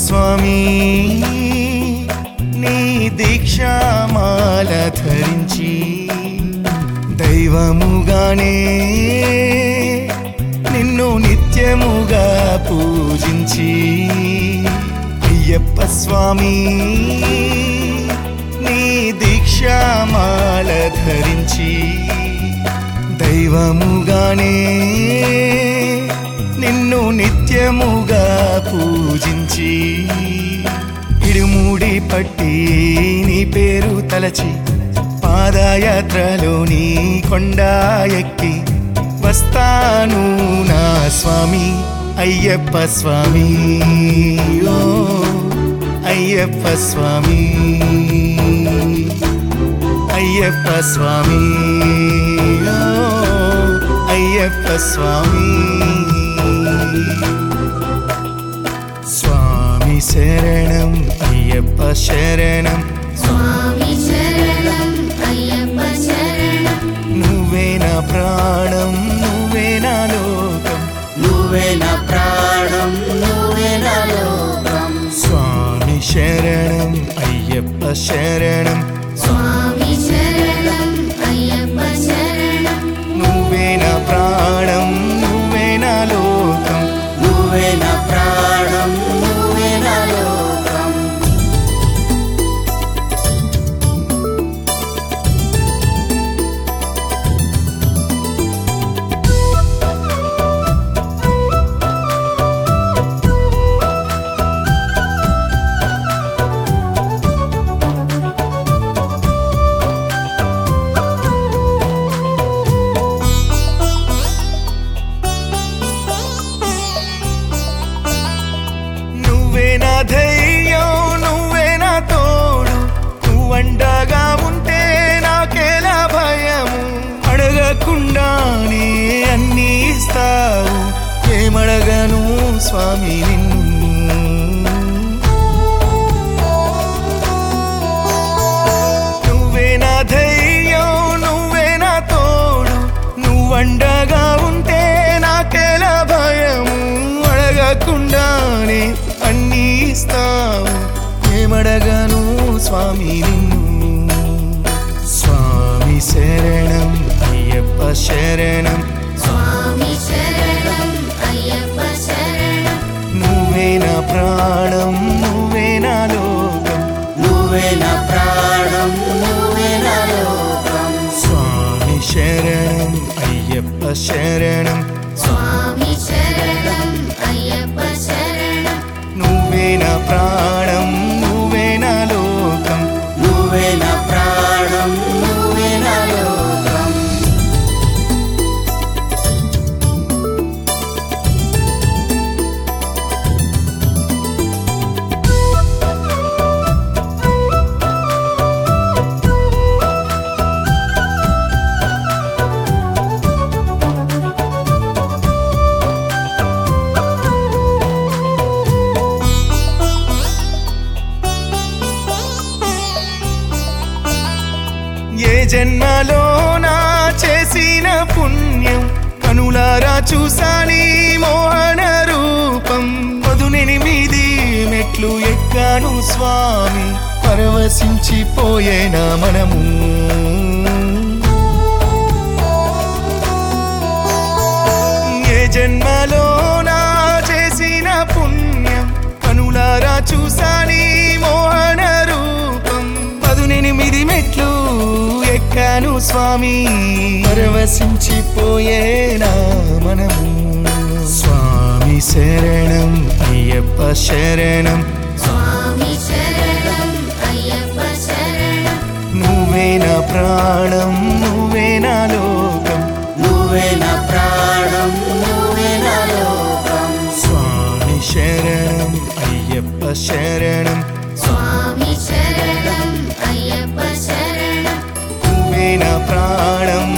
స్వామి నీ దీక్షామాల ధరించి దైవముగానే నిన్ను నిత్యముగా పూజించి అయ్యప్ప స్వామి నీ దీక్షామాల ధరించి దైవముగానే నిన్ను నిత్యముగా పూజించి ఇడుముడి పట్టి నీ పేరు తలచి పాదయాత్రలో నీ కొండ ఎక్కి వస్తాను నా స్వామి అయ్యప్ప స్వామి ఓ అయ్యప్ప స్వామి అయ్యప్ప స్వామి ఓ అయ్యప్ప స్వామి స్వామి శరణం అయ్యప్ప శరణం స్వామి శరణం అయ్యప్ప శరణం నువ్వే నా ప్రాణం నువ్వే నా లోకం నువ్వే నా ప్రాణం నువ్వే నా లోకం స్వామి శరణం అయ్యప్ప శరణం స్వామి శరణం అయ్యప్ప శరణం నువ్వే నా ప్రాణం నువ్వే నా లోకం నువ్వే నా ప్రాణం నువ్వే నా లోకం నువ్వే నా ధైర్యం నువ్వే నా తోడు నువ్వండగా ఉంటే నాకేలా భయము అడగకుండానే అన్నీ ఇస్తావు ఏమడగను స్వామి నిన్ను నువ్వే నా ధైర్యం నువ్వే నా తోడు నువ్వండగా ఉంటే నాకెలా భయము అడగకుండానే అన్నీ ఇస్తావు ఏమడగను స్వామి నిన్ను స్వామి శరణం అయ్యప్ప శరణం స్వామి శరణం అయ్యప్ప శరణం నువ్వే నా ప్రాణం నువ్వే నా లోకం నువ్వే నా ప్రాణం నువ్వే నా లోకం స్వామి శరణం అయ్యప్ప శరణం స్వామి శరణం అయ్యప్ప శరణం నువ్వే నా ప్రాణం నువ్వే నా లోకం నువ్వే నా ప్రాణం నువ్వే నా లోకం ఏ జన్మలో నా చేసిన పుణ్యం కనులారా చూసాని మోహన రూపం పదునెనిమిది మెట్లు ఎక్కాను స్వామి పరవశించిపోయేనా మనము ఏ జన్మలో నా చేసిన పుణ్యం కనులారా చూసాని మోహన రూపం పదునెనిమిది మెట్లు ఎక్కాను స్వామి పరవశించిపోయేనా మనము స్వామి శరణం అయ్యప్ప శరణం స్వామి శరణం అయ్యప్ప శరణం నువ్వే నా ప్రాణం నువ్వే నా లోకం నువ్వే నా ప్రాణం నువ్వే నా లోకం స్వామి శరణం అయ్యప్ప శరణం స్వామి శరణం అయ్యప్ప శరణం నువ్వే నా ప్రాణం